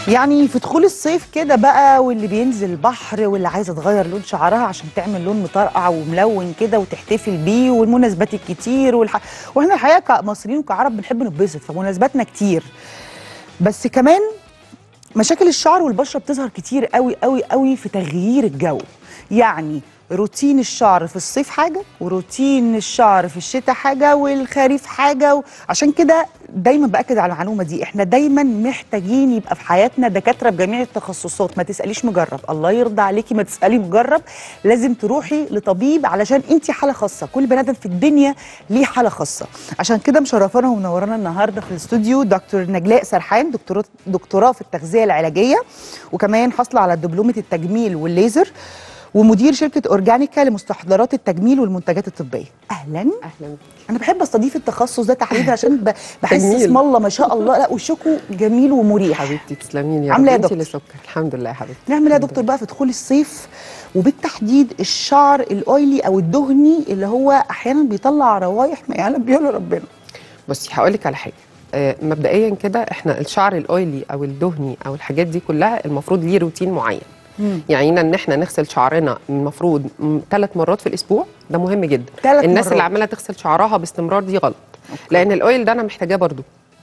يعني في دخول الصيف كده بقى واللي بينزل البحر واللي عايزه تغير لون شعرها عشان تعمل لون مطرقع وملون كده وتحتفل بيه والمناسبات الكتير والح... واحنا الحقيقه كمصريين وكعرب بنحب نتبسط فمناسباتنا كتير بس كمان مشاكل الشعر والبشره بتظهر كتير قوي قوي قوي في تغيير الجو يعني روتين الشعر في الصيف حاجه وروتين الشعر في الشتاء حاجه والخريف حاجه و... عشان كده دايما باكد على المعلومه دي احنا دايما محتاجين يبقى في حياتنا دكاتره بجميع التخصصات ما تساليش مجرب الله يرضى عليكي ما تسالي مجرب لازم تروحي لطبيب علشان انت حاله خاصه كل بني ادم في الدنيا ليه حاله خاصه عشان كده مشرفانا ومنورانا النهارده في الاستوديو دكتور نجلاء سرحان دكتوراه دكتوراه في التغذيه العلاجيه وكمان حاصله على دبلومه التجميل والليزر ومدير شركه اورجانيكا لمستحضرات التجميل والمنتجات الطبيه اهلا اهلا بيك انا بحب استضيف التخصص ده تحديدا عشان ب- بحس تجميل. اسم الله ما شاء الله لا وشكو جميل ومريح حبيبتي تسلمي لي يا عاملة رب. إيه يا انتي دكتور؟ اللي سكر الحمد لله يا حبيبتي نعمل ايه يا الحمد دكتور بقى في دخول الصيف وبالتحديد الشعر الاويلي او الدهني اللي هو احيانا بيطلع روايح ما يعلم بيها إلا ربنا بصي هقول لك على حاجه آه، مبدئيا كده احنا الشعر الاويلي او الدهني او الحاجات دي كلها المفروض ليه روتين معين يعني ان احنا نغسل شعرنا المفروض ثلاث مرات في الاسبوع ده مهم جدا تلات الناس مرات. اللي عماله تغسل شعرها باستمرار دي غلط لان الاويل ده انا محتاجاه برضو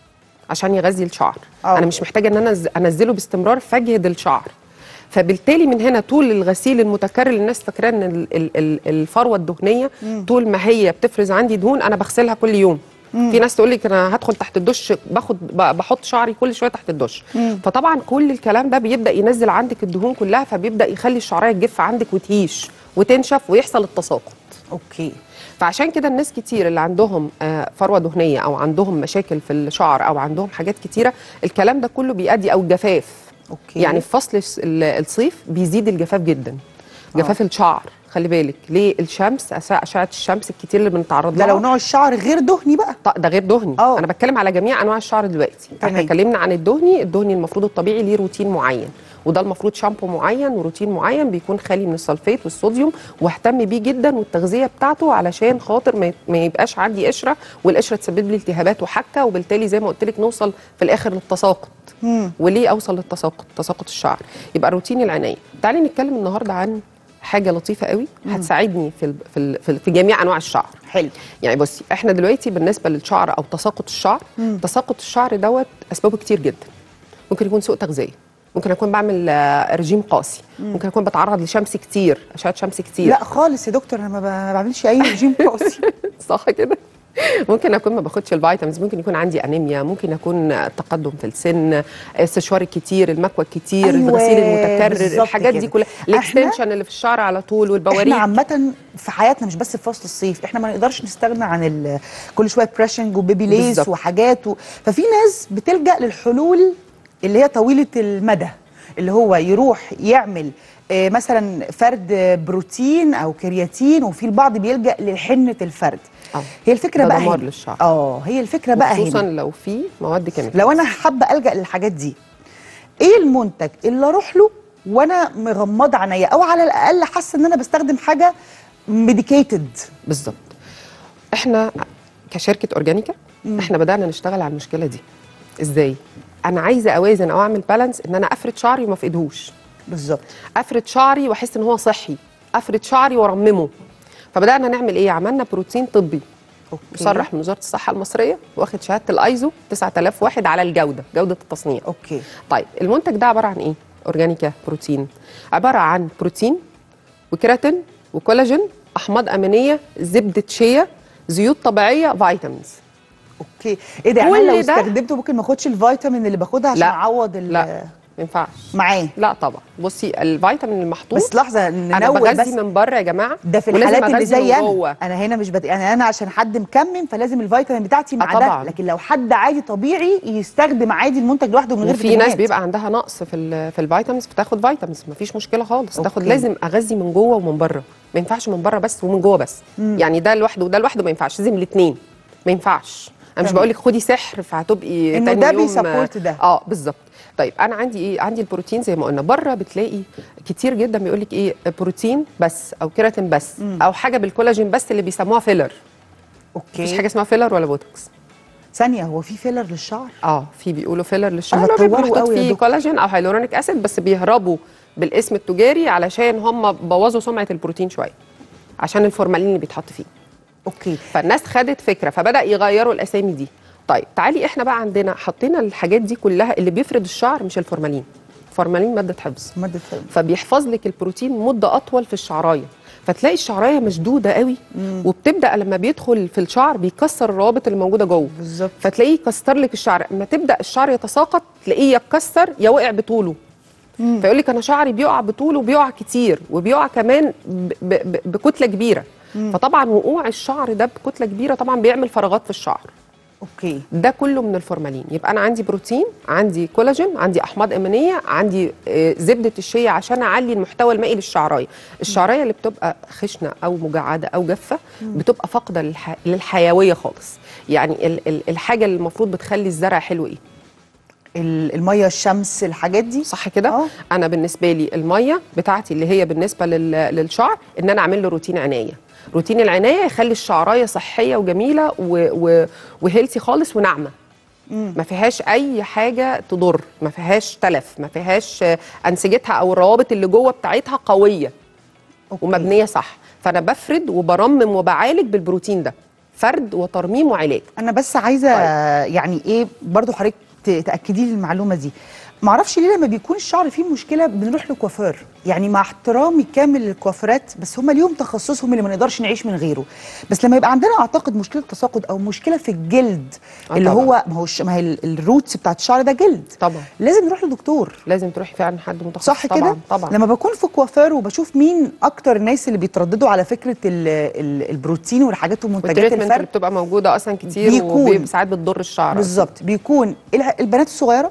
عشان يغذي الشعر أه. انا مش محتاجه ان انا أنز- انزله باستمرار فاجهد الشعر فبالتالي من هنا طول الغسيل المتكرر الناس فاكره ان ال- ال- ال- الفروه الدهنيه طول ما هي بتفرز عندي دهون انا بغسلها كل يوم في ناس تقول لك انا هدخل تحت الدش باخد ب- بحط شعري كل شويه تحت الدش فطبعا كل الكلام ده بيبدا ينزل عندك الدهون كلها فبيبدا يخلي الشعريه تجف عندك وتهيش وتنشف ويحصل التساقط اوكي فعشان كده الناس كتير اللي عندهم آه، فروه دهنيه او عندهم مشاكل في الشعر او عندهم حاجات كتيره الكلام ده كله بيؤدي او الجفاف اوكي يعني في فصل الس- ال- الصيف بيزيد الجفاف جدا جفاف الشعر خلي بالك ليه الشمس أس- اشعه الشمس الكتير اللي بنتعرض ده لها لو نوع الشعر غير دهني بقى ط- ده غير دهني آه. انا بتكلم على جميع انواع الشعر دلوقتي احنا تمام. اتكلمنا عن الدهني الدهني المفروض الطبيعي ليه روتين معين وده المفروض شامبو معين وروتين معين بيكون خالي من السلفيت والصوديوم واهتم بيه جدا والتغذيه بتاعته علشان خاطر ما يت- ما يبقاش عندي قشره والقشره تسبب لي التهابات وحكه وبالتالي زي ما قلت لك نوصل في الاخر للتساقط وليه اوصل للتساقط تساقط الشعر يبقى روتين العنايه تعالي نتكلم النهارده عن حاجه لطيفه قوي هتساعدني في ال- في ال- في, ال- في جميع انواع الشعر حلو يعني بصي احنا دلوقتي بالنسبه للشعر او تساقط الشعر تساقط الشعر دوت اسبابه كتير جدا ممكن يكون سوء تغذيه ممكن اكون بعمل آه، رجيم قاسي ممكن اكون بتعرض لشمس كتير اشعه شمس كتير لا خالص يا دكتور انا ما ب- ما بعملش اي رجيم قاسي صح كده ممكن اكون ما باخدش الفيتامينز ممكن يكون عندي انيميا ممكن يكون تقدم في السن استشوار الكتير المكوى الكتير أيوة، الغسيل المتكرر بالظبط الحاجات دي كده. كلها إحنا- الاكستنشن اللي في الشعر على طول احنا والبواريك عامة في حياتنا مش بس في فصل الصيف احنا ما نقدرش نستغنى عن ال- كل شويه بريشنج وبيبي ليس بالظبط. وحاجات و... ففي ناس بتلجأ للحلول اللي هي طويلة المدى اللي هو يروح يعمل آه، مثلا فرد بروتين او كرياتين وفي البعض بيلجأ لحنة الفرد آه. هي الفكرة ده بقى دمار هنا. للشعر. اه هي الفكرة بقى خصوصا هنا لو في مواد كيميائيه لو انا حابة ألجأ للحاجات دي ايه المنتج اللي اروح له وانا مغمضه عينيا او على الاقل حاسه ان انا بستخدم حاجه ميديكيتد بالظبط احنا كشركه اورجانيكا احنا بدانا نشتغل على المشكله دي ازاي انا عايزه اوازن او اعمل بالانس ان انا افرد شعري وما افقدهوش بالظبط افرد شعري واحس ان هو صحي افرد شعري وارممه فبدانا نعمل ايه عملنا بروتين طبي اوكي مصرح من وزاره الصحه المصريه واخد شهاده الايزو 9001 على الجوده جوده التصنيع اوكي طيب المنتج ده عباره عن ايه اورجانيكا بروتين عباره عن بروتين وكيراتين وكولاجين احماض امينيه زبده شيا زيوت طبيعيه فيتامينز اوكي ايه ده يعني كل أنا لو ده- استخدمته ممكن ما اخدش الفيتامين اللي باخدها عشان لا. اعوض ال- لا ما ينفعش معاه لا طبعا بصي الفيتامين المحطوط بس لحظه انا ننوه بغذي بس من بره يا جماعه ده في ولازم الحالات اللي أغذي زي من انا جوه. انا هنا مش بد... يعني انا عشان حد مكمم فلازم الفيتامين بتاعتي مع آه ده طبعاً. لكن لو حد عادي طبيعي يستخدم عادي المنتج لوحده من غير وفي ناس فيتامينات. بيبقى عندها نقص في ال في الفيتامينز بتاخد فيتامينز مفيش مشكله خالص تاخد أوكي. لازم اغذي من جوه ومن بره ما ينفعش من بره بس ومن جوه بس يعني ده لوحده وده لوحده ما ينفعش لازم الاثنين ما ينفعش انا مش تمام. بقول لك خدي سحر فهتبقي إنه تاني ده يوم بيسبورت ده. اه بالظبط طيب انا عندي ايه عندي البروتين زي ما قلنا بره بتلاقي كتير جدا بيقول لك ايه بروتين بس او كيراتين بس او حاجه بالكولاجين بس اللي بيسموها فيلر اوكي مفيش حاجه اسمها فيلر ولا بوتوكس ثانيه هو في فيلر للشعر اه في بيقولوا فيلر للشعر الله، اللي هو بيبقى طوروا محطوط قوي يا فيه دكتور. كولاجين او هيلورونيك اسيد بس بيهربوا بالاسم التجاري علشان هم بوظوا سمعه البروتين شويه عشان الفورمالين اللي بيتحط فيه اوكي فالناس خدت فكره فبدا يغيروا الاسامي دي طيب تعالي احنا بقى عندنا حطينا الحاجات دي كلها اللي بيفرد الشعر مش الفورمالين الفورمالين ماده حفظ ماده فيلر فبيحفظ لك البروتين مده اطول في الشعرايه فتلاقي الشعرايه مشدوده قوي وبتبدا لما بيدخل في الشعر بيكسر الروابط اللي موجوده جوه بالظبط فتلاقيه يكسر لك الشعر اما تبدا الشعر يتساقط تلاقيه يتكسر يا وقع بطوله فيقول لك انا شعري بيقع بطوله وبيقع كتير وبيقع كمان ب ب ب بكتله كبيره فطبعا وقوع الشعر ده بكتله كبيره طبعا بيعمل فراغات في الشعر اوكي ده كله من الفورمالين يبقى انا عندي بروتين عندي كولاجين عندي احماض امينيه عندي آه، زبده الشيا عشان اعلي المحتوى المائي للشعرايه الشعرايه اللي بتبقى خشنه او مجعده او جافه بتبقى فاقده للح... للحيويه خالص يعني ال... ال... الحاجه اللي المفروض بتخلي الزرع حلو ايه ال- الميه الشمس الحاجات دي صح كده آه. انا بالنسبه لي الميه بتاعتي اللي هي بالنسبه لل... للشعر ان انا اعمل له روتين عنايه روتين العنايه يخلي الشعرايه صحيه وجميله و... و... وهيلثي خالص وناعمه ما فيهاش اي حاجه تضر ما فيهاش تلف ما فيهاش آه، انسجتها او الروابط اللي جوه بتاعتها قويه أوكي. ومبنيه صح فانا بفرد وبرمم وبعالج بالبروتين ده فرد وترميم وعلاج انا بس عايزه يعني ايه برضو حضرتك ت- تاكدي لي المعلومه دي معرفش ليه لما بيكون الشعر فيه مشكله بنروح لكوافير يعني مع احترامي كامل للكوافيرات بس هم ليهم تخصصهم اللي ما نقدرش نعيش من غيره بس لما يبقى عندنا اعتقد مشكله تساقط او مشكله في الجلد آه اللي طبعاً. هو ما هو الش- ما هي ال- الروتس بتاعت الشعر ده جلد طبعا لازم نروح لدكتور لازم تروحي فعلا حد متخصص صح طبعا كده طبعا لما بكون في كوافير وبشوف مين اكتر الناس اللي بيترددوا على فكره ال ال البروتين والحاجات ومنتجات والتريتمنت اللي الفرد بتبقى موجوده اصلا كتير بيكون. وساعات بتضر الشعر بالظبط بيكون الع- البنات الصغيره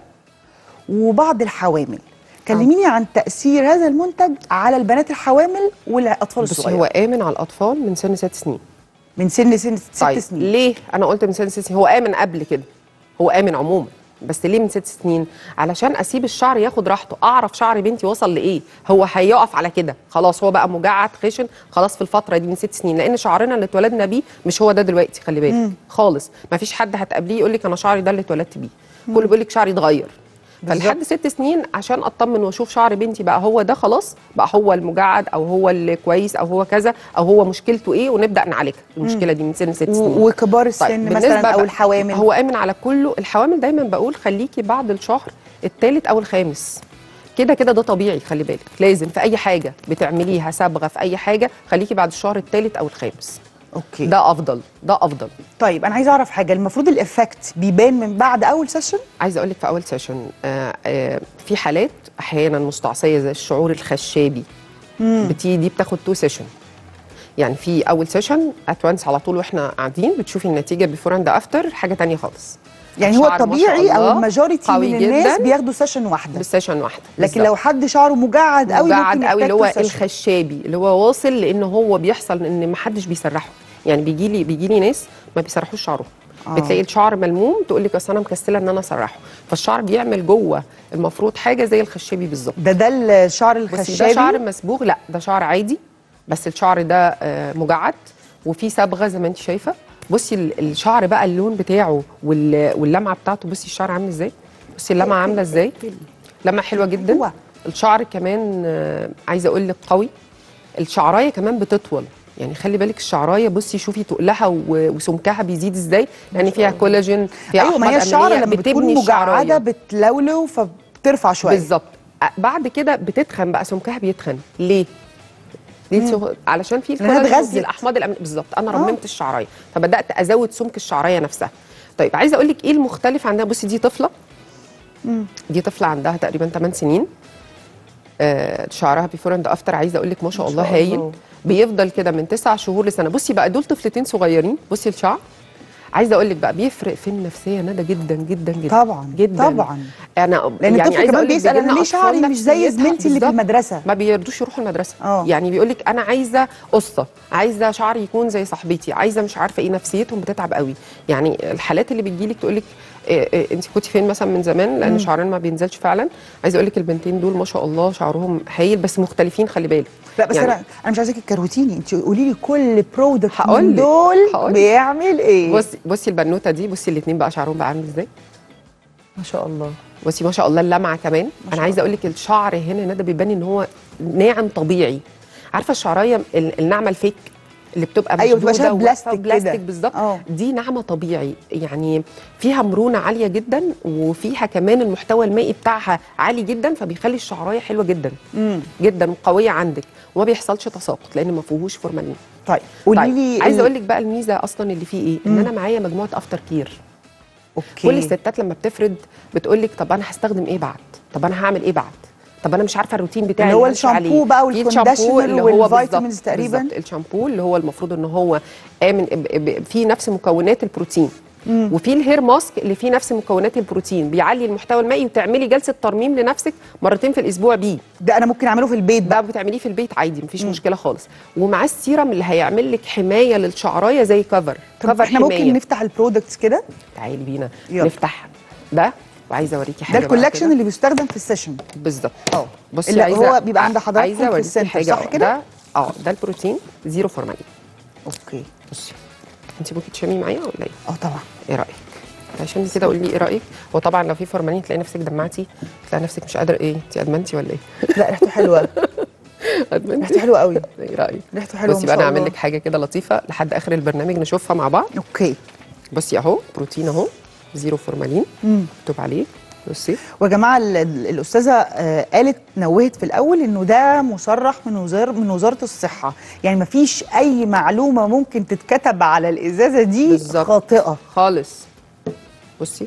وبعض الحوامل كلميني عن تاثير هذا المنتج على البنات الحوامل والاطفال بس الصغيره هو امن على الاطفال من سن ست سنين من سن سن ست طيب سنين ليه انا قلت من سن ست سنين هو امن قبل كده هو امن عموما بس ليه من ست سنين علشان اسيب الشعر ياخد راحته اعرف شعر بنتي وصل لايه هو هيقف على كده خلاص هو بقى مجعد خشن خلاص في الفتره دي من ست سنين لان شعرنا اللي اتولدنا بيه مش هو ده دلوقتي خلي بالك خالص ما فيش حد هتقابليه يقول لك انا شعري ده اللي اتولدت بيه كله بيقول لك شعري اتغير فلحد ست سنين عشان اطمن واشوف شعر بنتي بقى هو ده خلاص بقى هو المجعد او هو الكويس او هو كذا او هو مشكلته ايه ونبدا نعالجها المشكله دي من سن ست سنين و- وكبار السن بالنسبة مثلا او بقى- الحوامل هو امن على كله الحوامل دايما بقول خليكي بعد الشهر الثالث او الخامس كده كده ده طبيعي خلي بالك لازم في اي حاجه بتعمليها صبغه في اي حاجه خليكي بعد الشهر الثالث او الخامس اوكي ده افضل ده افضل طيب انا عايزه اعرف حاجه المفروض الافكت بيبان من بعد اول سيشن عايزه اقول لك في اول سيشن آه آه في حالات احيانا مستعصيه زي الشعور الخشابي بتيجي دي بتاخد تو سيشن يعني في اول سيشن اتوانس على طول واحنا قاعدين بتشوفي النتيجه بيفور اند افتر حاجه تانية خالص يعني هو الشعر ما شاء الطبيعي او الله الماجوريتي قوي من الناس جداً. بياخدوا سيشن واحده بالسيشن واحده لكن بالظبط. لو حد شعره مجعد قوي مجعد ممكن قوي يحتاج اللي هو تو session. الخشابي اللي هو واصل لان هو بيحصل ان ما حدش بيسرحه يعني بيجي لي بيجي لي ناس ما بيسرحوش شعرهم آه. آه. بتلاقي الشعر ملموم تقول لك اصل انا مكسله ان انا اسرحه فالشعر بيعمل جوه المفروض حاجه زي الخشابي بالظبط ده ده الشعر بس ده الخشابي شعر مسبوغ لا ده شعر عادي بس الشعر ده آه، مجعد وفي صبغه زي ما انت شايفه بصي ال- الشعر بقى اللون بتاعه وال- واللمعه بتاعته بصي الشعر عامل ازاي بصي اللمعه عامله ازاي لمعه حلوه جدا هو. الشعر كمان آه، عايزه اقول لك قوي الشعرايه كمان بتطول يعني خلي بالك الشعرايه بصي شوفي تقلها و- وسمكها بيزيد ازاي يعني فيها كولاجين فيها ايوه ما هي أحماض الشعر أمينية لما بتكون بتبني الشعراية. مجعده بتلولو فبترفع شويه بالظبط أ- بعد كده بتتخن بقى سمكها بيتخن ليه؟ دي سو- علشان في لأنها الكولاجين اتغذت. وفي الاحماض الامينيه بالظبط انا آه. رممت الشعرايه فبدات ازود سمك الشعرايه نفسها طيب عايزه اقول لك ايه المختلف عندها بصي دي طفله دي طفله عندها تقريبا 8 سنين آه شعرها بيفور اند افتر عايزه اقول لك ما شاء ما الله شاء هايل الله. بيفضل كده من 9 شهور لسنه بصي بقى دول طفلتين صغيرين بصي الشعر عايزه اقول لك بقى بيفرق في النفسيه ندى جدا جدا جدا طبعا جدا طبعا انا لان يعني الطفل عايزة كمان أقول لك بيسال بيجي انا لنا ليه شعري أطفال مش زي نفسيتها زميلتي اللي في بالظبط. المدرسه ما بيرضوش يروحوا المدرسه آه. يعني بيقول لك انا عايزه قصه عايزه شعري يكون زي صاحبتي عايزه مش عارفه ايه نفسيتهم بتتعب قوي يعني الحالات اللي بتجي لك تقول لك إيه إيه انت كنتي فين مثلا من زمان لان شعرنا ما بينزلش فعلا عايزه اقول لك البنتين دول ما شاء الله شعرهم هايل بس مختلفين خلي بالك لا بس يعني انا انا مش عايزاكي تكروتيني انت قولي لي كل برودكت من هقولك، دول هقولك. بيعمل ايه بصي بصي البنوته دي بصي الاثنين بقى شعرهم بقى عامل ازاي ما شاء الله بصي ما شاء الله اللمعه كمان شاء انا عايزه اقول لك الشعر هنا ندى بيبان ان هو ناعم طبيعي عارفه الشعرايه ال- الناعمه الفيك اللي بتبقى أيوة، بتبقى مشدودة شبه وواقفة بلاستيك بلاستيك كده. بالظبط آه. دي ناعمه طبيعي يعني فيها مرونه عاليه جدا وفيها كمان المحتوى المائي بتاعها عالي جدا فبيخلي الشعرايه حلوه جدا امم جدا وقويه عندك وما بيحصلش تساقط لان ما فيهوش فورمالين طيب قولي طيب لي عايزه ال- اقول لك بقى الميزه اصلا اللي فيه ايه ان مم. انا معايا مجموعه افتر كير اوكي كل الستات لما بتفرد بتقول لك طب انا هستخدم ايه بعد طب انا هعمل ايه بعد طب انا مش عارفه الروتين بتاعي اللي هو همشي الشامبو عليه. بقى في والكونديشنر الشامبو اللي هو والفيتامينز بالظبط- تقريباً؟ بالظبط الشامبو اللي هو المفروض ان هو امن ب- ب- فيه نفس مكونات البروتين وفي الهير ماسك اللي فيه نفس مكونات البروتين بيعلي المحتوى المائي وتعملي جلسه ترميم لنفسك مرتين في الاسبوع بيه ده انا ممكن اعمله في البيت ده بقى بتعمليه في البيت عادي مفيش مشكله خالص ومعاه السيرم اللي هيعمل لك حمايه للشعرايه زي كفر طب كفر احنا حمايه ممكن نفتح البرودكتس كده تعالي بينا يلا. نفتح ده وعايزه اوريكي حاجه ده بقى الكولكشن كده. اللي بيستخدم في السيشن بالظبط اه بصي اللي عايزه هو بيبقى عند حضراتكم عايزه في اوريكي السنتر، حاجه صح آه، كده؟ ده اه ده البروتين زيرو فورمالين اوكي بصي انت ممكن تشمي معايا ولا ايه اه طبعا ايه رايك عشان كده قولي لي ايه رايك وطبعا لو في فورمالين تلاقي نفسك دمعتي تلاقي نفسك مش قادره ايه انت ادمنتي ولا ايه لا ريحته حلوه ادمنتي ريحته حلوه قوي ايه رايك ريحته حلوه بصي ما بقى شاء انا اعمل الله. لك حاجه كده لطيفه لحد اخر البرنامج نشوفها مع بعض اوكي بصي اهو بروتين اهو زيرو فورمالين مم. مكتوب عليه بصي ويا جماعه ال- ال- الاستاذه آه، قالت نوهت في الاول انه ده مصرح من وزاره من وزاره الصحه يعني ما فيش اي معلومه ممكن تتكتب على الازازه دي بالظبط. خاطئه خالص بصي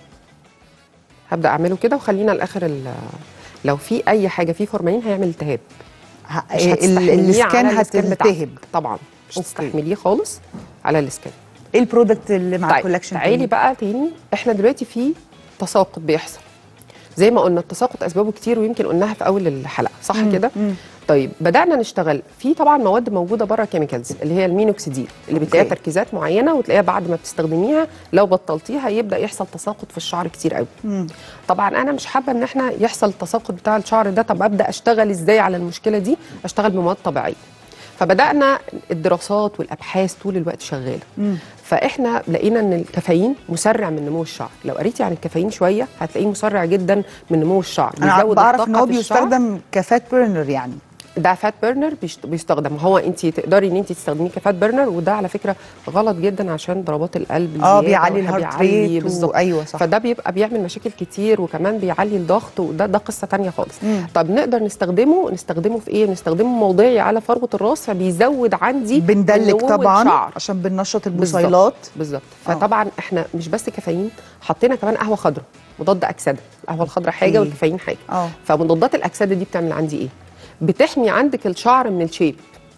هبدا اعمله كده وخلينا لاخر ال- لو في اي حاجه فيه فورمالين هيعمل التهاب ه- مش ال- هتستحمليه السكان على السكان بتاعك. هتلتهب طبعا مش أوكي. هتستحمليه خالص على السكان ايه البرودكت اللي مع طيب الكولكشن تعالي تاني؟ بقى تاني احنا دلوقتي في تساقط بيحصل زي ما قلنا التساقط اسبابه كتير ويمكن قلناها في اول الحلقه صح مم، كده مم. طيب بدانا نشتغل في طبعا مواد موجوده بره كيميكالز اللي هي المينوكسيديل اللي بتلاقيها أوكي. تركيزات معينه وتلاقيها بعد ما بتستخدميها لو بطلتيها يبدا يحصل تساقط في الشعر كتير قوي مم. طبعا انا مش حابه ان احنا يحصل التساقط بتاع الشعر ده طب ابدا اشتغل ازاي على المشكله دي اشتغل بمواد طبيعيه فبدانا الدراسات والابحاث طول الوقت شغاله مم. فاحنا لقينا ان الكافيين مسرع من نمو الشعر لو قريتي عن الكافيين شويه هتلاقيه مسرع جدا من نمو الشعر انا بيزود بعرف ان الطاقة هو في الشعر. بيستخدم كفات بيرنر يعني ده فات بيرنر بيشت- بيستخدم هو انت تقدري ان انت تستخدميه كفات بيرنر وده على فكره غلط جدا عشان ضربات القلب اه الزيادة بيعلي والحاجة الهارت بيعلي ريت بالظبط و... ايوه صح فده بيبقى بيعمل مشاكل كتير وكمان بيعلي الضغط وده ده قصه تانية خالص مم. طب نقدر نستخدمه نستخدمه في ايه نستخدمه موضعي على فروه الراس فبيزود عندي بندلك نمو طبعا الشعر. عشان بننشط بالظبط. البصيلات بالظبط آه. فطبعا احنا مش بس كافيين حطينا كمان قهوه خضراء مضاد اكسده القهوه الخضراء حاجه أوكي. والكافيين حاجه اه فمضادات الاكسده دي بتعمل عندي ايه بتحمي عندك الشعر من الشيب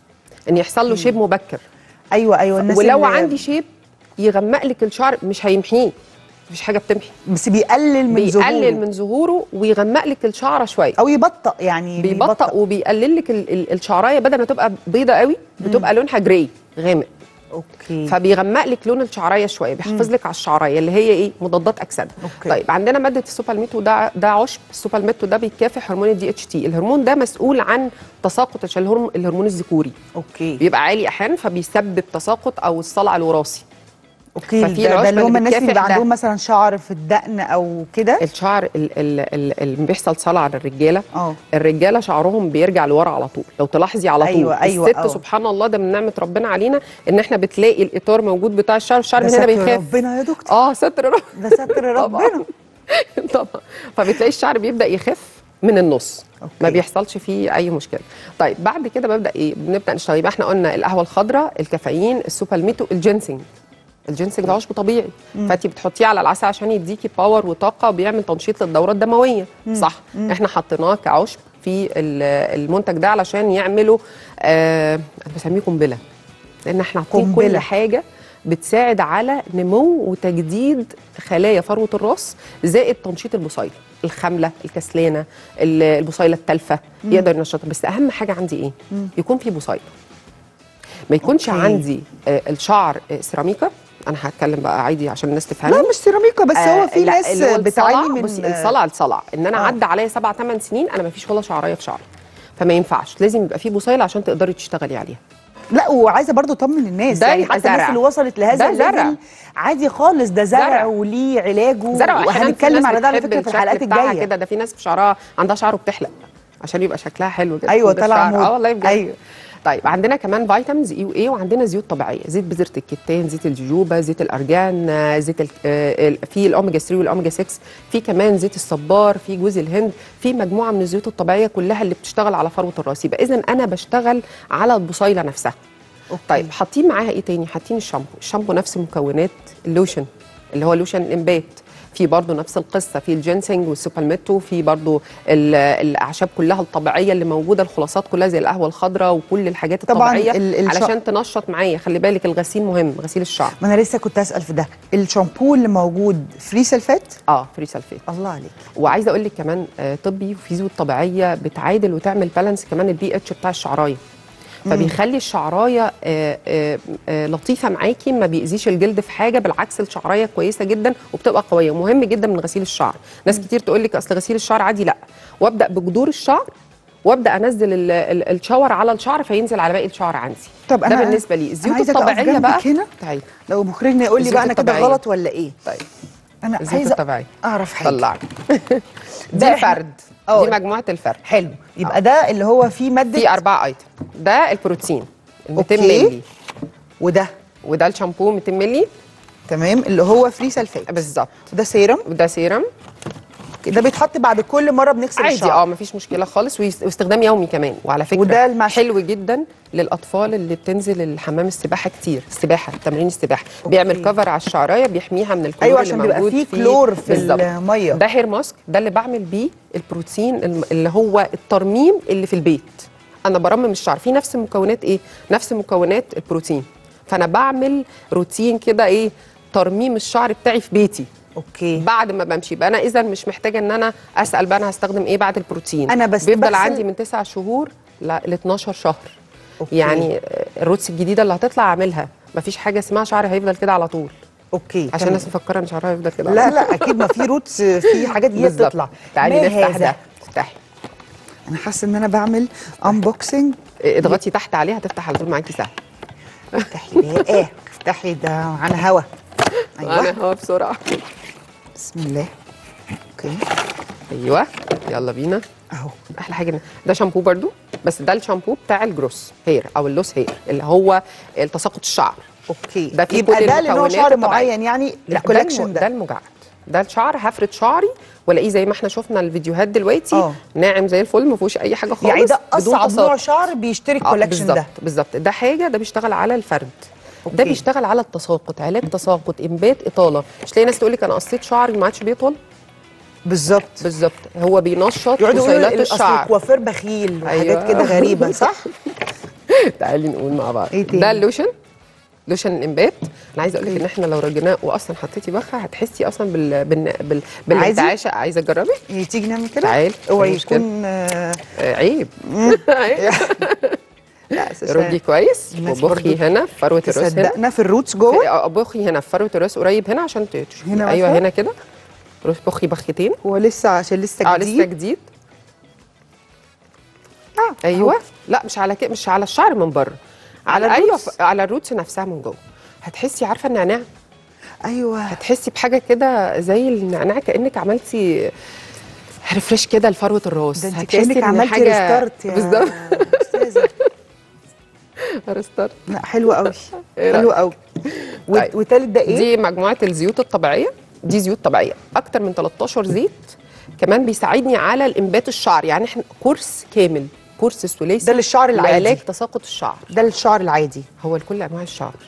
ان يحصل له شيب مبكر ايوه ايوه الناس ولو اللي- عندي شيب يغمق لك الشعر مش هيمحيه مفيش حاجه بتمحي بس بيقلل من ظهوره بيقلل من ظهوره ويغمق لك الشعره شويه او يبطأ يعني بيبطأ وبيقلل لك ال- ال- الشعرايه بدل ما تبقى بيضه قوي بتبقى لونها جراي غامق اوكي فبيغمق لك لون الشعرايه شويه بيحافظ لك على الشعرايه اللي هي ايه مضادات اكسده أوكي. طيب عندنا ماده السوبالميتو ده ده عشب السوبالميتو ده بيكافح هرمون الدي اتش تي الهرمون ده مسؤول عن تساقط الش- الهرم- الهرمون الذكوري اوكي بيبقى عالي احيانا فبيسبب تساقط او الصلع الوراثي اوكي ففي ده, ده العشبة اللي هم اللي الناس اللي بتكافح بيبقى ده. عندهم مثلا شعر في الدقن او كده الشعر ال- ال- ال- اللي بيحصل صلع على الرجاله اه الرجاله شعرهم بيرجع لورا على طول لو تلاحظي على طول أيوة، أيوة، الست أه. سبحان الله ده من نعمه ربنا علينا ان احنا بتلاقي الاطار موجود بتاع الشعر الشعر ده من هنا ستر بيخاف ربنا يا دكتور اه ستر ربنا ده ستر طبعاً. ربنا طبعا فبتلاقي الشعر بيبدا يخف من النص أوكي. ما بيحصلش فيه اي مشكله طيب بعد كده ببدا ايه بنبدا نشتغل يبقى احنا قلنا القهوه الخضراء الكافيين السوبالميتو الجينسينج الجينسينج ده عشب طبيعي فانت بتحطيه على العسل عشان يديكي باور وطاقه وبيعمل تنشيط للدوره الدمويه صح احنا حطيناه كعشب في ال- المنتج ده علشان يعملوا آه انا بسميه قنبله لان احنا حاطين قنبلة. كل حاجه بتساعد على نمو وتجديد خلايا فروه الراس زائد تنشيط البصيله الخامله الكسلانه ال- البصيله التالفه يقدر ينشطها بس اهم حاجه عندي ايه يكون في بصيله ما يكونش أوكي. عندي آه، الشعر آه، سيراميكا انا هتكلم بقى عادي عشان الناس تفهمني لا مش سيراميكا بس هو في لا، ناس اللي هو بتعاني الصلع، من بصي الصلع الصلع ان انا آه. عدى عليا سبع ثمان سنين انا ما فيش ولا شعرايه في شعري فما ينفعش لازم يبقى في بصيله عشان تقدري تشتغلي عليها لا وعايزه برضو اطمن الناس ده يعني يبقى حتى الناس زرع. اللي وصلت لهذا ده زرع. الليفل عادي خالص ده زرع, زرع. وليه علاجه زرع أحياناً في وهنتكلم ناس على ده على بتحب فكره في الشكل الحلقات بتاعها الجايه كده ده في ناس في شعرها عندها شعر وبتحلق عشان يبقى شكلها حلو كده ايوه ده طالعه الشعر. موضه اه والله بجد ايوه طيب عندنا كمان فيتامينز اي واي وعندنا زيوت طبيعيه زيت بذره الكتان زيت الجوجوبا زيت الارجان آه، زيت ال- آه، ال- في الاوميجا 3 والاوميجا 6 في كمان زيت الصبار في جوز الهند في مجموعه من الزيوت الطبيعيه كلها اللي بتشتغل على فروه الراس يبقى اذا انا بشتغل على البصيله نفسها أوكي. طيب حاطين معاها ايه تاني حاطين الشامبو الشامبو نفس مكونات اللوشن اللي هو لوشن الانبات في برضه نفس القصه في الجينسينج والسوبالميتو في برضه ال- الاعشاب كلها الطبيعيه اللي موجوده الخلاصات كلها زي القهوه الخضراء وكل الحاجات طبعاً الطبيعيه ال- الش- علشان تنشط معايا خلي بالك الغسيل مهم غسيل الشعر ما انا لسه كنت اسال في ده الشامبو اللي موجود فري سلفات اه فري سلفيت الله عليك وعايزه اقول لك كمان آه، طبي وفي زيوت طبيعيه بتعادل وتعمل بالانس كمان البي اتش بتاع الشعرايه فبيخلي الشعرايه آه، آه، آه، لطيفه معاكي ما بيأذيش الجلد في حاجه بالعكس الشعرايه كويسه جدا وبتبقى قويه ومهم جدا من غسيل الشعر ناس كتير تقول لك اصل غسيل الشعر عادي لا وابدا بجذور الشعر وابدا انزل ال- ال- الشاور على الشعر فينزل على باقي الشعر عندي طب ده أنا- بالنسبه لي أنا الزيوت عايزة أقف الطبيعيه جنبك بقى هنا. تعالي لو مخرجنا يقول لي الزيوت بقى انا كده الطبيعية. غلط ولا ايه طيب انا الزيوت عايزه الطبيعيه اعرف حاجه طلعي ده دي إحنا- فرد أه. دي مجموعه الفرد حلو يبقى ده اللي هو فيه ماده في اربع ايتم ده البروتين ال 200 أوكي. مللي وده وده الشامبو 200 مللي تمام اللي هو فري سلفات بالظبط ده سيرم وده سيرم ده بيتحط بعد كل مره بنغسل عادي الشعر اه مفيش مشكله خالص ويس- واستخدام يومي كمان وعلى فكره وده المشي. حلو جدا للاطفال اللي بتنزل الحمام السباحه كتير السباحه تمرين السباحه بيعمل كفر على الشعرايه بيحميها من الكلور ايوه اللي عشان بيبقى موجود فيه كلور في بالظبط. الميه ده هير ماسك ده اللي بعمل بيه البروتين الم- اللي هو الترميم اللي في البيت انا برمم الشعر في نفس المكونات ايه نفس مكونات البروتين فانا بعمل روتين كده ايه ترميم الشعر بتاعي في بيتي اوكي بعد ما بمشي يبقى انا اذا مش محتاجه ان انا اسال بقى انا هستخدم ايه بعد البروتين أنا بس بيفضل بغسل- عندي من 9 شهور ل 12 شهر أوكي. يعني آه، الروتس الجديده اللي هتطلع اعملها مفيش حاجه اسمها شعري هيفضل كده على طول اوكي عشان تمام. الناس مفكره ان شعرها هيفضل كده على لا طول. لا اكيد ما في روتس في حاجات جديده بالظبط. بتطلع تعالي ما نفتح هذا؟ ده افتحي انا حاسه ان انا بعمل انبوكسنج إيه، اضغطي تحت عليها تفتح على طول معاكي سهل افتحي بقى ايه افتحي ده معانا هوا ايوه انا هو بسرعه بسم الله اوكي ايوه يلا بينا اهو احلى حاجه إن- ده شامبو برضو بس ده الشامبو بتاع الجروس هير او اللوس هير اللي هو التساقط الشعر اوكي ده فيه يبقى كل ده لنوع المكونات شعر الطبيعية. معين يعني لا، ده الكولكشن الم- ده, ده المجعد ده الشعر هفرد شعري والاقيه زي ما احنا شفنا الفيديوهات دلوقتي آه. ناعم زي الفل ما فيهوش اي حاجه خالص يعني ده بدون اصعب تساقط. نوع شعر بيشتري آه، الكولكشن ده بالظبط بالظبط ده حاجه ده بيشتغل على الفرد أوكي. ده بيشتغل على التساقط علاج تساقط انبات اطاله مش تلاقي ناس تقول لك انا قصيت شعري ما عادش بيطول بالظبط بالظبط هو بينشط يقعدوا يقولوا بصيلات ال- اصل الشعر الكوافير بخيل وحاجات أيوة. كده غريبه صح تعالي نقول مع بعض إيه تاني؟ ده اللوشن لوشن الانبات انا عايزه اقول لك ان احنا لو رجيناه واصلا حطيتي بخه هتحسي اصلا بال بال بال بالانتعاشه عايزه تجربي إيه، تيجي نعمل كده تعالي، اوعي مش مشكلة. يكون آه، آه عيب عيب. لا أساساً ردي كويس الناس وبخي برضو هنا في فروه الراس هنا تصدقنا في الروتس جوه آه، بخي هنا في فروه الراس قريب هنا عشان ت- تشوفي هنا ايوه مثلاً؟ هنا كده روح بخي بختين هو لسه عشان لسه اه جديد لسه جديد آه، ايوه أهو. لا مش على كده مش على الشعر من بره على على ايوه الروتس؟ ف- على الروتس نفسها من جوه هتحسي عارفه النعناع ايوه هتحسي بحاجه كده زي النعناع كانك عملتي ريفريش كده لفروه الراس ده انت هتحسي كانك إن عملتي حاجة- ريستارت يا بالظبط استاذه ريستارت لا حلو قوي إيه حلو رأيك؟ قوي طيب. والتالت ده ايه دي مجموعه الزيوت الطبيعيه دي زيوت طبيعيه اكتر من 13 زيت كمان بيساعدني على الانبات الشعر يعني احنا كورس كامل كورس ثلاثي ده للشعر العادي. لعلاج تساقط الشعر ده الشعر العادي هو لكل انواع الشعر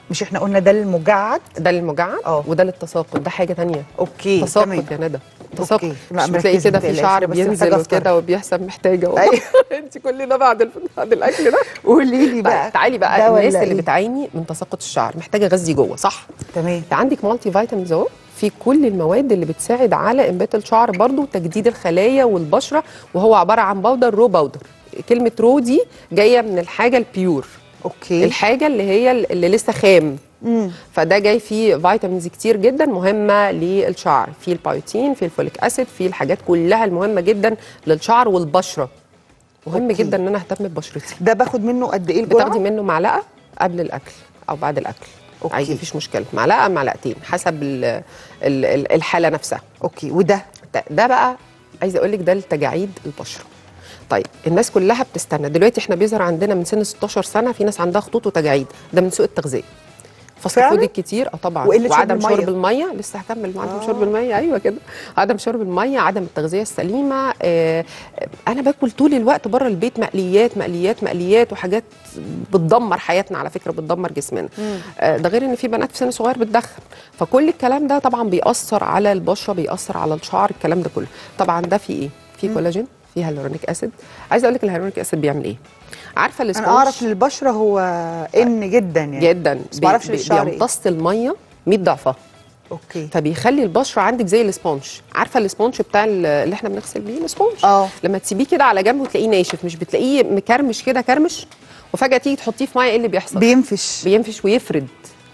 مش احنا قلنا ده المجعد ده للمجعد اه. وده للتساقط ده حاجه تانية اوكي تساقط تمام. يا ندى تساقط أوكي. لا، مش بتلاقي مركزة، كده في متقلقش، شعر بس بينزل محتاجة أفطر. وكده وبيحصل محتاجه والله أيوة. انت كل ده بعد الف- بعد الاكل ده قولي لي بقى طيب تعالي ده بقى ولا الناس اللي إيه؟ بتعاني من تساقط الشعر محتاجه غذي جوه صح تمام انت عندك مالتي فيتامينز اهو في كل المواد اللي بتساعد على انبات الشعر برضو وتجديد الخلايا والبشره وهو عباره عن باودر رو باودر كلمه رو دي جايه من الحاجه البيور اوكي الحاجه اللي هي اللي لسه خام مم. فده جاي فيه فيتامينز كتير جدا مهمه للشعر في البايوتين في الفوليك اسيد في الحاجات كلها المهمه جدا للشعر والبشره مهم أوكي. جدا ان انا اهتم ببشرتي ده باخد منه قد ايه بتاخدي الجرعه منه معلقه قبل الاكل او بعد الاكل أوكي. عادي مفيش مشكله معلقه معلقتين حسب ال ال ال الحاله نفسها اوكي وده ده, ده بقى عايزه اقول لك ده لتجاعيد البشره طيب الناس كلها بتستنى دلوقتي احنا بيظهر عندنا من سن 16 سنه في ناس عندها خطوط وتجاعيد ده من سوء التغذيه فاست فعلا؟ فود الكتير اه طبعا وقلة شرب وعدم المية. شرب الميه لسه هكمل مع عدم آه. شرب الميه ايوه كده عدم شرب الميه عدم التغذيه السليمه آه آه، انا باكل طول الوقت بره البيت مقليات مقليات مقليات وحاجات بتدمر حياتنا على فكره بتدمر جسمنا آه ده غير ان في بنات في سن صغير بتدخن فكل الكلام ده طبعا بيأثر على البشره بيأثر على الشعر الكلام ده كله طبعا ده في ايه في كولاجين في هيالورونيك اسيد عايزه اقول لك الهيالورونيك اسيد بيعمل ايه عارفه انا الاسبونج اعرف ان البشره هو ان جدا يعني جدا بس معرفش للشعر إيه. بيمتص الميه 100 ضعفها اوكي فبيخلي البشره عندك زي الاسبونج عارفه الاسبونج بتاع ال- اللي احنا بنغسل بيه الاسبونج اه لما تسيبيه كده على جنب وتلاقيه ناشف مش بتلاقيه مكرمش كده كرمش وفجاه تيجي تحطيه في ميه ايه اللي بيحصل بينفش بينفش ويفرد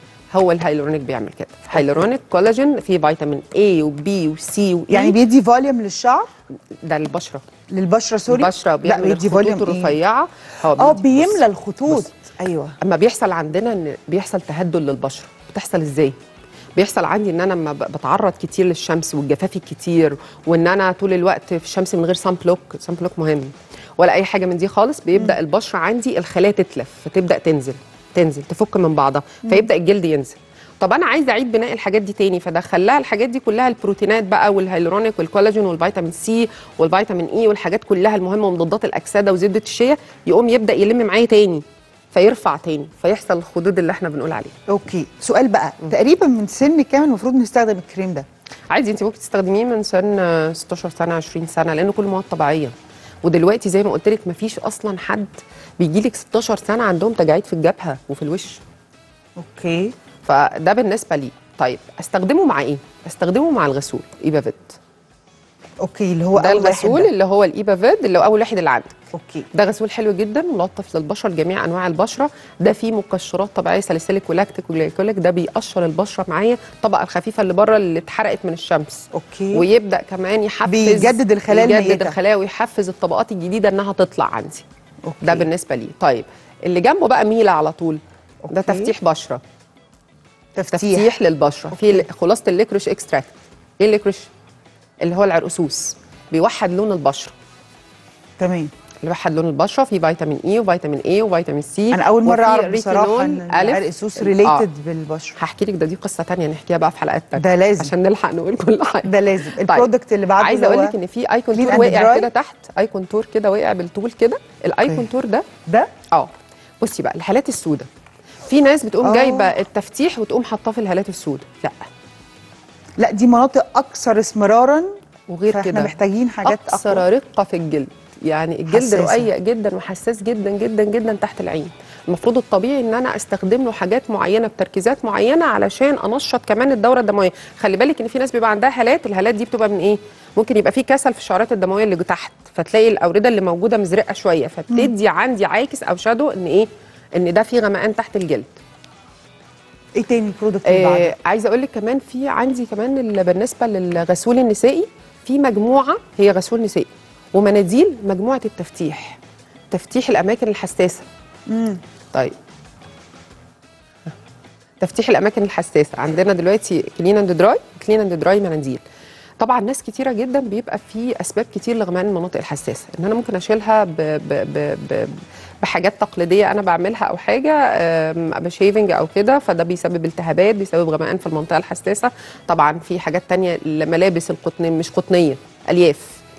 هو الهيالورونيك بيعمل كده هيالورونيك كولاجين فيه فيتامين A وبي وسي و يعني بيدي فوليوم للشعر ده البشره للبشره سوري البشره لا بيعمل بيدي الخطوط فوليوم إيه؟ الرفيعه هو اه بيدي- بيملى بص. الخطوط بص. ايوه اما بيحصل عندنا ان بيحصل تهدل للبشره بتحصل ازاي بيحصل عندي ان انا لما ب- بتعرض كتير للشمس والجفاف الكتير وان انا طول الوقت في الشمس من غير سان بلوك سان بلوك مهم ولا اي حاجه من دي خالص بيبدا البشره عندي الخلايا تتلف فتبدا تنزل تنزل تفك من بعضها فيبدا الجلد ينزل طب انا عايزه اعيد بناء الحاجات دي تاني فدخل لها الحاجات دي كلها البروتينات بقى والهيالورونيك والكولاجين والفيتامين سي والفيتامين اي والحاجات كلها المهمه ومضادات الاكسده وزبده الشيا يقوم يبدا يلم معايا تاني فيرفع تاني فيحصل الخدود اللي احنا بنقول عليه اوكي سؤال بقى تقريبا من سن كام المفروض نستخدم الكريم ده عادي انت ممكن تستخدميه من سن آه، 16 سنه 20 سنه لانه كله مواد طبيعيه ودلوقتي زي ما قلت لك مفيش اصلا حد بيجي لك 16 سنه عندهم تجاعيد في الجبهه وفي الوش اوكي فده بالنسبه لي طيب استخدمه مع ايه استخدمه مع الغسول ايبافيت اوكي اللي هو ده أول واحد الغسول ده. اللي هو الايبافيت اللي هو اول واحد اللي عندك اوكي ده غسول حلو جدا ملطف للبشره لجميع انواع البشره ده فيه مقشرات طبيعيه ساليسيليك ولاكتيك وجلايكوليك ده بيقشر البشره معايا الطبقه الخفيفه اللي بره اللي اتحرقت من الشمس اوكي ويبدا كمان يحفز بيجدد الخلايا يجدد الميتة. الخلايا ويحفز الطبقات الجديده انها تطلع عندي أوكي. ده بالنسبه لي طيب اللي جنبه بقى ميله على طول ده أوكي. تفتيح بشره تفتيح, تفتيح للبشره في ل- خلاصه الليكريش اكستراكت ايه الليكريش اللي هو العرقسوس بيوحد لون البشره تمام اللي بيوحد لون البشره في فيتامين اي وفيتامين اي وفيتامين سي انا اول مره وفي اعرف بصراحه ريتينول ان ألف. العرقسوس آه. ريليتد بالبشره هحكي لك ده دي قصه تانية نحكيها بقى في حلقات تانية ده لازم. عشان نلحق نقول كل حاجه ده لازم البرودكت اللي بعده عايزه اللي اقول هو لك ان في ايكون clean تور and واقع dry. كده تحت ايكون تور كده واقع بالطول كده الايكون تور ده ده اه بصي بقى الهالات السوداء في ناس بتقوم آه. جايبه التفتيح وتقوم حاطاه في الهالات السوداء لا لا دي مناطق اكثر اسمرارا وغير فاحنا كده محتاجين حاجات اكثر اقوى رقه في الجلد يعني الجلد حساسة. رقيق جدا وحساس جدا جدا جدا تحت العين المفروض الطبيعي ان انا استخدم له حاجات معينه بتركيزات معينه علشان انشط كمان الدوره الدمويه خلي بالك ان في ناس بيبقى عندها هالات الهالات دي بتبقى من ايه ممكن يبقى في كسل في الشعرات الدمويه اللي تحت فتلاقي الاورده اللي موجوده مزرقه شويه فبتدي عندي عاكس او شادو ان ايه ان ده في غمقان تحت الجلد ايه تاني البرودكت اللي بعده آه عايزه اقول لك كمان في عندي كمان ال- بالنسبه للغسول النسائي في مجموعه هي غسول نسائي ومناديل مجموعه التفتيح تفتيح الاماكن الحساسه مم. طيب تفتيح الاماكن الحساسه عندنا دلوقتي كلين اند دراي كلين اند دراي مناديل طبعا ناس كتيره جدا بيبقى في اسباب كتير لغمان المناطق الحساسه ان انا ممكن اشيلها ب ب ب ب بحاجات تقليديه انا بعملها او حاجه آم، بشيفنج او كده فده بيسبب التهابات بيسبب غمقان في المنطقه الحساسه طبعا في حاجات تانية الملابس القطن مش قطنيه الياف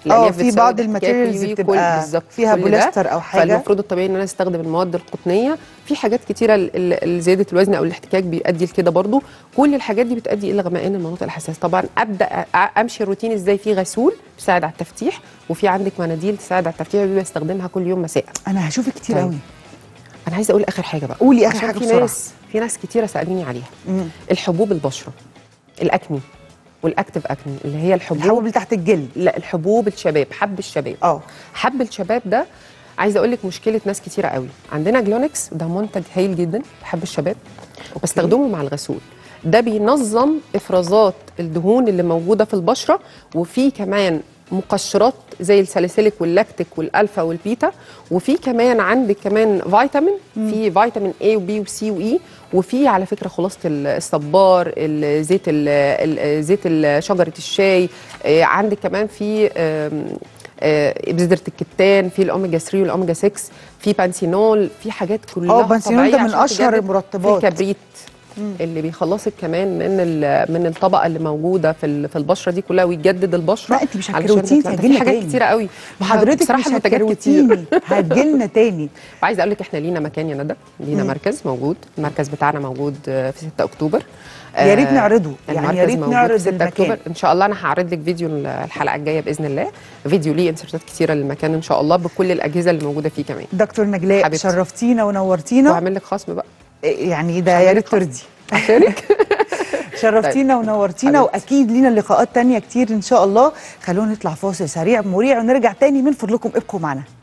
اه الألياف في بتساوي بعض الاحتكاك الماتيريالز وي- كل- بتبقى بالظبط فيها كل ده. بوليستر او حاجه فالمفروض الطبيعي ان انا استخدم المواد القطنيه في حاجات كتيره ال- ال- ال- زياده الوزن او الاحتكاك بيؤدي لكده برضو كل الحاجات دي بتؤدي الى غمقان المناطق الحساسه طبعا ابدا أ- امشي الروتين ازاي في غسول بيساعد على التفتيح وفي عندك مناديل تساعد على التفتيح دي بستخدمها كل يوم مساء انا هشوفك كتير طيب. قوي انا عايزه اقول اخر حاجه بقى قولي آخر عشان حاجة في بسرعة. ناس في ناس كتيره سالوني عليها مم. الحبوب البشره الاكني والاكتف اكني اللي هي الحبوب الحبوب اللي تحت الجلد لا الحبوب الشباب حب الشباب اه حب الشباب ده عايزه اقول لك مشكله ناس كتيره قوي عندنا جلونكس ده منتج هايل جدا حب الشباب بستخدمه مع الغسول ده بينظم افرازات الدهون اللي موجوده في البشره وفي كمان مقشرات زي الساليسيليك واللاكتيك والالفا والبيتا وفي كمان عندك كمان فيتامين في فيتامين A وبي وسي واي وفي على فكره خلاصه الصبار ال- زيت ال- ال- زيت ال- شجره الشاي آه، عندك كمان في آم، آه، بذره الكتان في الاوميجا 3 والاوميجا 6 في بانسينول في حاجات كلها اه بنسيون ده طبيعية من عشان اشهر تجدد. المرطبات في الكبريت اللي بيخلصك كمان من ال- من الطبقه اللي موجوده في ال- في البشره دي كلها ويجدد البشره لا، انت مش علشان هتكروتيني، تطلع. هتجيلنا في حاجات تاني. كتيره قوي وحضرتك بصراحه مش المنتجات كتير هتكروتيني هتجيلنا تاني عايزه اقول لك احنا لينا مكان يا ندى لينا مركز موجود المركز بتاعنا موجود آه، في 6 اكتوبر يا ريت آه، نعرضه يعني يا المركز ريت موجود نعرض في 6 المكان اكتوبر ان شاء الله انا هعرض لك فيديو الحلقه الجايه باذن الله فيديو ليه انسرتات كتيره للمكان ان شاء الله بكل الاجهزه اللي موجوده فيه كمان دكتور نجلاء حبيبتي. شرفتينا ونورتينا واعمل لك خصم بقى يعني ده هعمل يا لك ريت خصم. ترضي عشانك شرفتينا ونورتينا حبيبتي. واكيد لينا لقاءات تانية كتير ان شاء الله خلونا نطلع فاصل سريع مريع ونرجع تاني من فضلكم ابقوا معنا